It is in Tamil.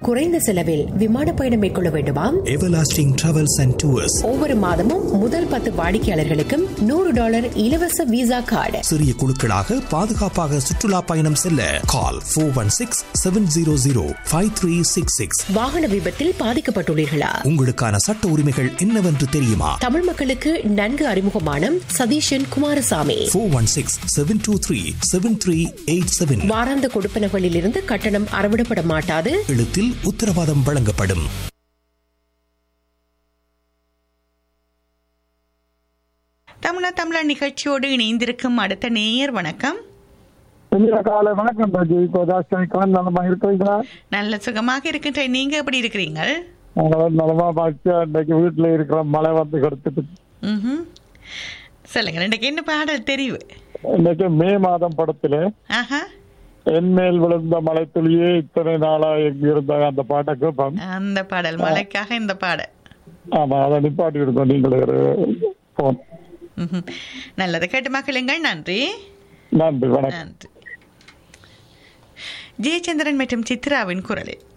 குறைந்த செலவில் விமான பயணம் மேற்கொள்ள வேண்டுமா எவர்லாஸ்டிங் டிராவல்ஸ் அண்ட் டூர்ஸ் ஒவ்வொரு மாதமும் முதல் பத்து வாடிக்கையாளர்களுக்கும் நூறு டாலர் இலவச விசா கார்டு சிறிய குழுக்களாக பாதுகாப்பாக சுற்றுலா பயணம் செல்ல call four one six seven zero zero five three six six வாகன விபத்தில் பாதிக்கப்பட்டுள்ளீர்களா உங்களுக்கான சட்ட உரிமைகள் என்னவென்று தெரியுமா தமிழ் மக்களுக்கு நன்கு அறிமுகமான Satheeshan Kumarasamy four one six seven two three seven three eight seven வாராந்த கொடுப்பனகளில் இருந்து கட்டணம் அறவிடப்பட மாட்டாது எழுத்தில் உத்தரவாதம் வழங்கப்படும் தமிழா தமிழா நிகழ்ச்சியோடு இணைந்திருக்கும் அடுத்த நேயர் வணக்கம் இனிய காலை வணக்கம் ராஜி இப்போ தாஸ்கனிக்கான் நலமா இருக்கிறீங்களா நல்ல சுகமாக இருக்கின்ற நீங்க எப்படி இருக்கிறீங்க நாங்கள் நலமா பார்த்து அன்றைக்கு வீட்டுல இருக்கிற மழை வந்து கொடுத்துட்டு ம்ஹும். சொல்லுங்க இன்றைக்கு என்ன பாடல் தெரிவு இன்னைக்கு மே மாதம் படத்துல ஆஹா என் மேல் விழுந்த மழை துளியே இத்தனை நாளா எங்க இருந்த அந்த பாட்டை கேட்போம் அந்த பாடல் மழைக்காக இந்த பாடல் ஆமா அதை நிப்பாட்டி இருக்கோம் நீங்களே போன் ம்ஹும். நல்லது கேட்டு மக்களுங்கள் நன்றி நன்றி வணக்கம் நன்றி ஜெயச்சந்திரன் மற்றும் சித்ராவின் குரலில்